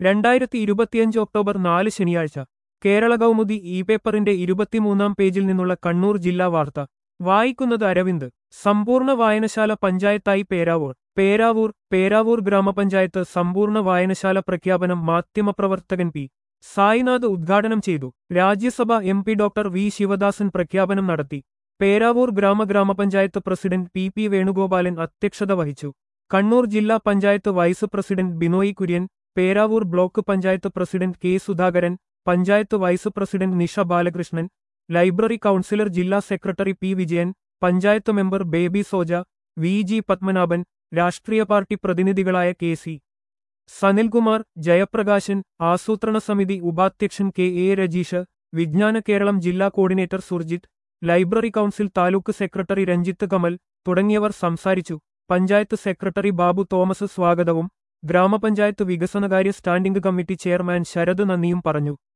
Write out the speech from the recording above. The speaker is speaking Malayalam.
രണ്ടായിരത്തി ഇരുപത്തിയഞ്ച് ഒക്ടോബർ നാല് ശനിയാഴ്ച കേരള കൗമുദി ഇ പേപ്പറിന്റെ ഇരുപത്തിമൂന്നാം പേജിൽ നിന്നുള്ള കണ്ണൂർ ജില്ലാ വാർത്ത വായിക്കുന്നത് അരവിന്ദ് സമ്പൂർണ്ണ വായനശാല പഞ്ചായത്തായി പേരാവൂർ പേരാവൂർ പേരാവൂർ ഗ്രാമപഞ്ചായത്ത് സമ്പൂർണ്ണ വായനശാല പ്രഖ്യാപനം മാധ്യമപ്രവർത്തകൻ പി സായിനാഥ് ഉദ്ഘാടനം ചെയ്തു Rajya Sabha M P doctor V Sivadasan പ്രഖ്യാപനം നടത്തി പേരാവൂർ ഗ്രാമഗ്രാമപഞ്ചായത്ത് പ്രസിഡന്റ് പി പി വേണുഗോപാലൻ അധ്യക്ഷത വഹിച്ചു കണ്ണൂർ ജില്ലാ panchayat vice president Binoy Kurian Peravoor block panchayat president K Sudhakaran panchayat vice president Nisha Balakrishnan library councillor ജില്ലാ secretary P Vijayan panchayat member Baby Soja V G Padmanabhan രാഷ്ട്രീയ പാർട്ടി പ്രതിനിധികളായ കെ സി സനിൽകുമാർ ജയപ്രകാശൻ ആസൂത്രണ സമിതി ഉപാധ്യക്ഷൻ കെ എ രജീഷ് വിജ്ഞാന കേരളം ജില്ലാ coordinator Surjith library council taluk secretary Ranjith Kamal തുടങ്ങിയവർ സംസാരിച്ചു പഞ്ചായത്ത് സെക്രട്ടറി ബാബു തോമസ് സ്വാഗതവും ഗ്രാമപഞ്ചായത്ത് വികസനകാര്യ സ്റ്റാൻഡിംഗ് കമ്മിറ്റി ചെയർമാൻ ശരത് നന്ദിയും പറഞ്ഞു